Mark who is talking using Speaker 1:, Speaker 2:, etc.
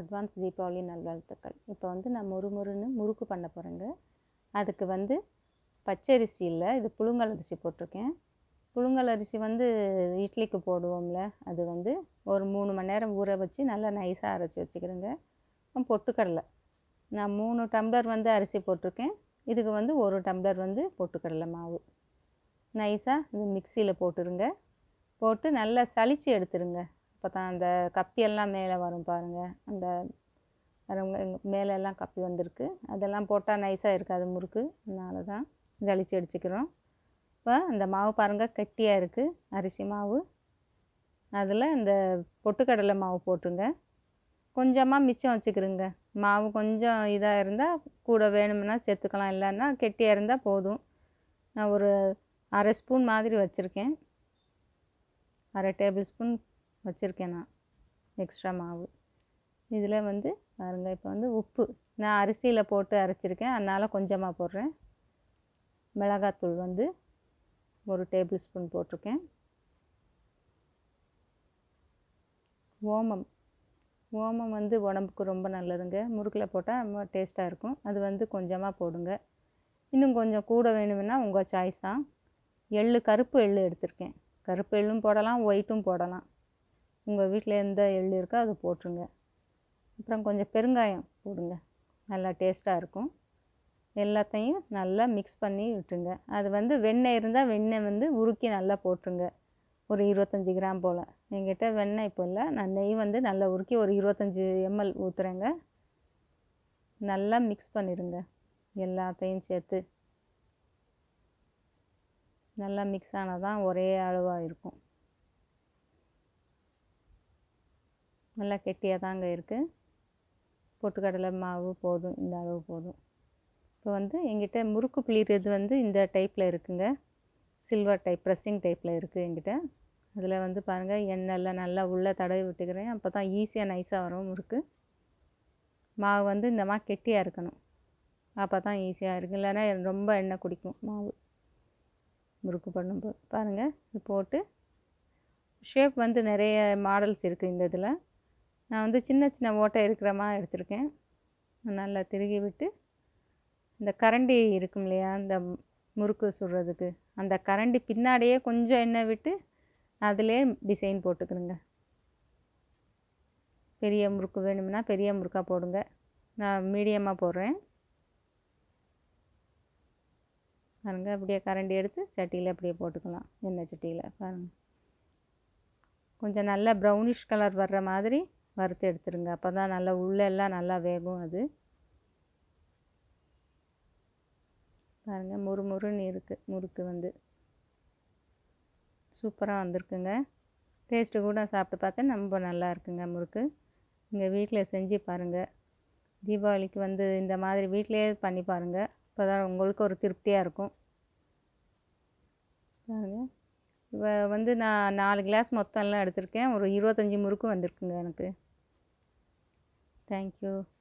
Speaker 1: advance Deepavali நல்வாழ்த்துக்கள் இப்போ வந்து நான் முறுமுறுன்னு முறுக்கு பண்ண போகிறேங்க அதுக்கு வந்து பச்சரிசி இல்லை இது புழுங்கல் அரிசி போட்டிருக்கேன் புழுங்கல் அரிசி வந்து இட்லிக்கு போடுவோம்ல அது வந்து ஒரு மூணு மணி நேரம் ஊற வச்சு நல்லா நைஸாக அரைச்சி வச்சுக்கிறேங்க அப்புறம் பொட்டுக்கடலை நான் மூணு டம்ளர் வந்து அரிசி போட்டிருக்கேன் இதுக்கு வந்து ஒரு டம்ளர் வந்து பொட்டுக்கடலை மாவு நைஸாக இது மிக்சியில் போட்டுருங்க போட்டு நல்லா சலிச்சு எடுத்துருங்க அப்போ தான் அந்த கப்பியெல்லாம் மேலே வரும் பாருங்கள் அந்த வரவங்க மேலே எல்லாம் கப்பி வந்திருக்கு அதெல்லாம் போட்டால் நைஸாக இருக்காது முறுக்கு அதனால தான் ஜலிச்சு அடிச்சுக்கிறோம் இப்போ அந்த மாவு பாருங்கள் கெட்டியாக இருக்குது அரிசி மாவு அதில் இந்த பொட்டுக்கடலை மாவு போட்டுருங்க கொஞ்சமாக மிச்சம் வச்சுக்கிறோங்க மாவு கொஞ்சம் இதாக இருந்தால் கூட வேணும்னா சேர்த்துக்கலாம் இல்லைன்னா கெட்டியாக இருந்தால் போதும் நான் ஒரு அரை ஸ்பூன் மாதிரி வச்சுருக்கேன் அரை டேபிள் ஸ்பூன் வச்சுருக்கேன் நான் எக்ஸ்ட்ரா மாவு இதில் வந்து பாருங்கள் இப்போ வந்து உப்பு நான் அரிசியில் போட்டு அரைச்சிருக்கேன் அதனால் கொஞ்சமாக போடுறேன் மிளகாத்தூள் வந்து ஒரு டேபிள் ஸ்பூன் போட்டிருக்கேன் ஓமம் ஓமம் வந்து உடம்புக்கு ரொம்ப நல்லதுங்க முறுக்கில் போட்டால் ரொம்ப டேஸ்ட்டாக இருக்கும் அது வந்து கொஞ்சமாக போடுங்க இன்னும் கொஞ்சம் கூட வேணும்னா உங்கள் சாய்ஸ் தான் எள்ளு கருப்பு எள்ளு எடுத்திருக்கேன் கருப்பு எள்ளும் போடலாம் ஒயிட்டும் போடலாம் உங்கள் வீட்டில் எந்த எள் இருக்கோ அது போட்டுருங்க அப்புறம் கொஞ்சம் பெருங்காயம் போடுங்க நல்லா டேஸ்ட்டாக இருக்கும் எல்லாத்தையும் நல்லா மிக்ஸ் பண்ணி விட்டுருங்க அது வந்து வெண்ணெய் இருந்தால் வெண்ணெய் வந்து உருக்கி நல்லா போட்டுருங்க ஒரு இருபத்தஞ்சி கிராம் போல் என்கிட்ட வெண்ணெய் இப்போ இல்லை நான் நெய் வந்து நல்லா உருக்கி ஒரு இருபத்தஞ்சி எம்எல் ஊற்றுறேங்க நல்லா மிக்ஸ் பண்ணிடுங்க எல்லாத்தையும் சேர்த்து நல்லா மிக்ஸ் ஆனால் தான் ஒரே அளவாக இருக்கும் நல்லா கெட்டியாக தாங்க இருக்குது பொட்டுக்கடலை மாவு போதும் இந்த அளவு போதும் இப்போ வந்து எங்கிட்ட முறுக்கு பிளிறது வந்து இந்த டைப்பில் இருக்குங்க சில்வர் டைப் ப்ரெஸ்ஸிங் டைப்பில் இருக்குது எங்கிட்ட அதில் வந்து பாருங்கள் எண்ணெயில் நல்லா உள்ளே தடவி விட்டுக்கிறேன் அப்போ தான் ஈஸியாக நைஸாக வரும் முறுக்கு மாவு வந்து இந்த மாதிரி கெட்டியாக இருக்கணும் அப்போ தான் ஈஸியாக இருக்கும் இல்லைன்னா ரொம்ப எண்ணெய் குடிக்கும் மாவு முறுக்கு பண்ணும்போது பாருங்கள் இது போட்டு ஷேப் வந்து நிறைய மாடல்ஸ் இருக்குது இந்த இதில் நான் வந்து சின்ன சின்ன ஓட்டை இருக்கிற மாதிரி எடுத்திருக்கேன் நல்லா திருகி விட்டு இந்த கரண்டி இருக்கும் இல்லையா இந்த முறுக்கு சுடுறதுக்கு அந்த கரண்டி பின்னாடியே கொஞ்சம் எண்ணெய் விட்டு அதிலே டிசைன் போட்டுக்கிறேங்க பெரிய முறுக்கு வேணும்னா பெரிய முறுக்காக போடுங்க நான் மீடியமாக போடுறேன் பாருங்கள் அப்படியே கரண்டி எடுத்து சட்டியில் அப்படியே போட்டுக்கலாம் எண்ணெய் சட்டியில் பாருங்கள் கொஞ்சம் நல்லா ப்ரௌனிஷ் கலர் வர்ற மாதிரி வறுத்து எடுத்துருங்க அப்போ தான் நல்லா உள்ளெல்லாம் நல்லா வேகும் அது பாருங்கள் முறு முறுன்னு இருக்குது முறுக்கு வந்து சூப்பராக வந்திருக்குங்க டேஸ்ட்டு கூட சாப்பிட்டு பார்த்தேன் ரொம்ப நல்லா இருக்குங்க முறுக்கு இங்கே வீட்டில் செஞ்சு பாருங்கள் தீபாவளிக்கு வந்து இந்த மாதிரி வீட்டிலையே பண்ணி பாருங்கள் இப்போ தான் உங்களுக்கு ஒரு திருப்தியாக இருக்கும் பாருங்கள் இப்போ வந்து நான் நாலு கிளாஸ் மொத்தம்லாம் எடுத்திருக்கேன் ஒரு இருபத்தஞ்சி முறுக்கு வந்திருக்குங்க எனக்கு தேங்க்யூ